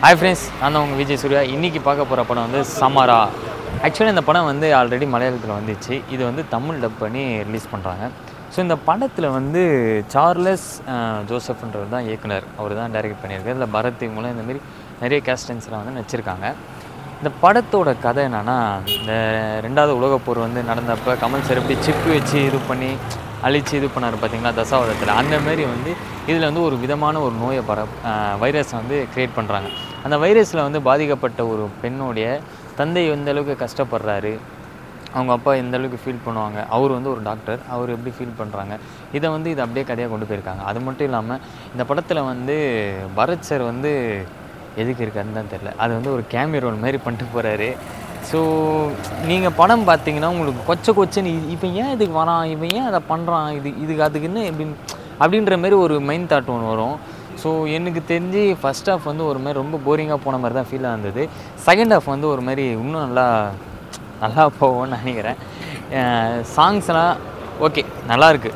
hi friends நான் தான் உங்கள் விஜய் சூர்யா இன்றைக்கி பார்க்க போகிற படம் வந்து சமரா ஆக்சுவலி இந்த படம் வந்து ஆல்ரெடி மலையாளத்தில் வந்துச்சு இது வந்து தமிழ் டப் பண்ணி ரிலீஸ் பண்ணுறாங்க ஸோ இந்த படத்தில் வந்து சார்லஸ் அஹ், ஜோசப்ன்றவர் தான் இயக்குனர் அவர் தான் டைரக்ட் பண்ணியிருக்காரு இதில் பரத் இவங்களும் இந்த மாதிரி நிறைய கேஸ்டன்ஸ்லாம் வந்து நடிச்சிருக்காங்க இந்த படத்தோட கதை என்னன்னா இந்த ரெண்டாவது உலகப் போர் வந்து நடந்தப்போ கமல் சார் எப்படி சிப்பு வச்சு இது பண்ணி அழிச்சு இது பண்ணார் பார்த்தீங்களா தசாவதத்தில் அந்த மாதிரி வந்து இதில் வந்து ஒரு விதமான ஒரு நோயை பர வைரஸை வந்து க்ரியேட் பண்ணுறாங்க அந்த வைரஸில் வந்து பாதிக்கப்பட்ட ஒரு பெண்ணுடைய தந்தை எந்த அளவுக்கு கஷ்டப்படுறாரு அவங்க அப்பா எந்த அளவுக்கு ஃபீல் பண்ணுவாங்க அவர் வந்து ஒரு டாக்டர் அவர் எப்படி ஃபீல் பண்ணுறாங்க இதை வந்து இதை அப்படியே கதையாக கொண்டு போயிருக்காங்க அது மட்டும் இல்லாமல் இந்த படத்தில் வந்து பரத் சார் வந்து எதுக்கு இருக்காருன்னு தான் தெரில அது வந்து ஒரு கேமியோ ரோல் மாதிரி பண்ணிட்டு போகிறாரு ஸோ நீங்கள் படம் பார்த்தீங்கன்னா உங்களுக்கு கொச்ச கொச்சன்னு இவன் ஏன் இதுக்கு வரான் இவன் ஏன் அதை பண்ணுறான் இது இதுக்கு அதுக்கு என்ன எப்படின்னு அப்படின்ற மாதிரி ஒரு மைண்ட் தாட் ஒன்று வரும் ஸோ எனக்கு தெரிஞ்சு ஃபஸ்ட் ஹாஃப் வந்து ஒரு மாதிரி ரொம்ப போரிங்காக போன மாதிரி தான் ஃபீல் இருந்தது செகண்ட் ஹாஃப் வந்து ஒரு மாதிரி இன்னும் நல்லா நல்லா போகும்னு நினைக்கிறேன் சாங்ஸ்லாம் ஓகே நல்லாயிருக்கு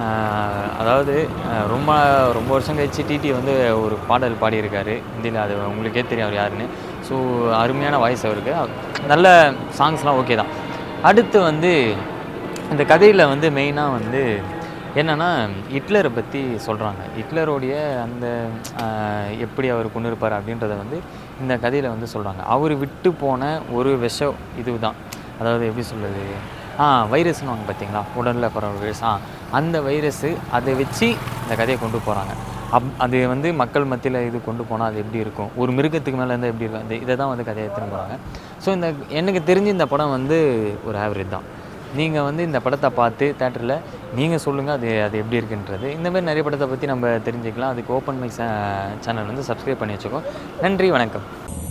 அதாவது அஹ், ரொம்ப ரொம்ப வருஷம் கழிச்சு டிடி வந்து ஒரு பாடல் பாடியிருக்காரு ஹிந்தியில் அது உங்களுக்கே தெரியும் அவர் யாருன்னு ஸோ அருமையான வாய்ஸ் அவருக்கு நல்ல சாங்ஸ்லாம் ஓகே தான் அடுத்து வந்து இந்த கதையில் வந்து மெயினாக வந்து என்னென்னா ஹிட்லரை பற்றி சொல்கிறாங்க ஹிட்லருடைய அந்த ஆஹ், எப்படி அவர் கொண்டு இருப்பார் அப்படின்றத வந்து இந்த கதையில் வந்து சொல்கிறாங்க அவர் விட்டு போன ஒரு விஷம் இதுதான் அதாவது எப்படி சொல்கிறது ஆ வைரஸ்னு வாங்க பார்த்தீங்களா உடலில் பரவ வைரஸ் ஆ அந்த வைரஸு அதை வச்சு இந்த கதையை கொண்டு போகிறாங்க அப் அது வந்து மக்கள் மத்தியில் இது கொண்டு போனால் அது எப்படி இருக்கும் ஒரு மிருகத்துக்கு மேலே இருந்தால் எப்படி இருக்கும் அந்த இதை தான் வந்து கதையை எடுத்துன்னு போகிறாங்க ஸோ இந்த எனக்கு தெரிஞ்சு இந்த படம் வந்து ஒரு ஆவரேஜ் தான் நீங்கள் வந்து இந்த படத்தை பார்த்து தேட்டரில் நீங்கள் சொல்லுங்கள் அது அது எப்படி இருக்குன்றது இந்த மாதிரி நிறைய படத்தை பற்றி நம்ம தெரிஞ்சுக்கலாம் அதுக்கு ஓப்பன் மை சேனல் வந்து சப்ஸ்கிரைப் பண்ணி வச்சுக்கோ நன்றி வணக்கம்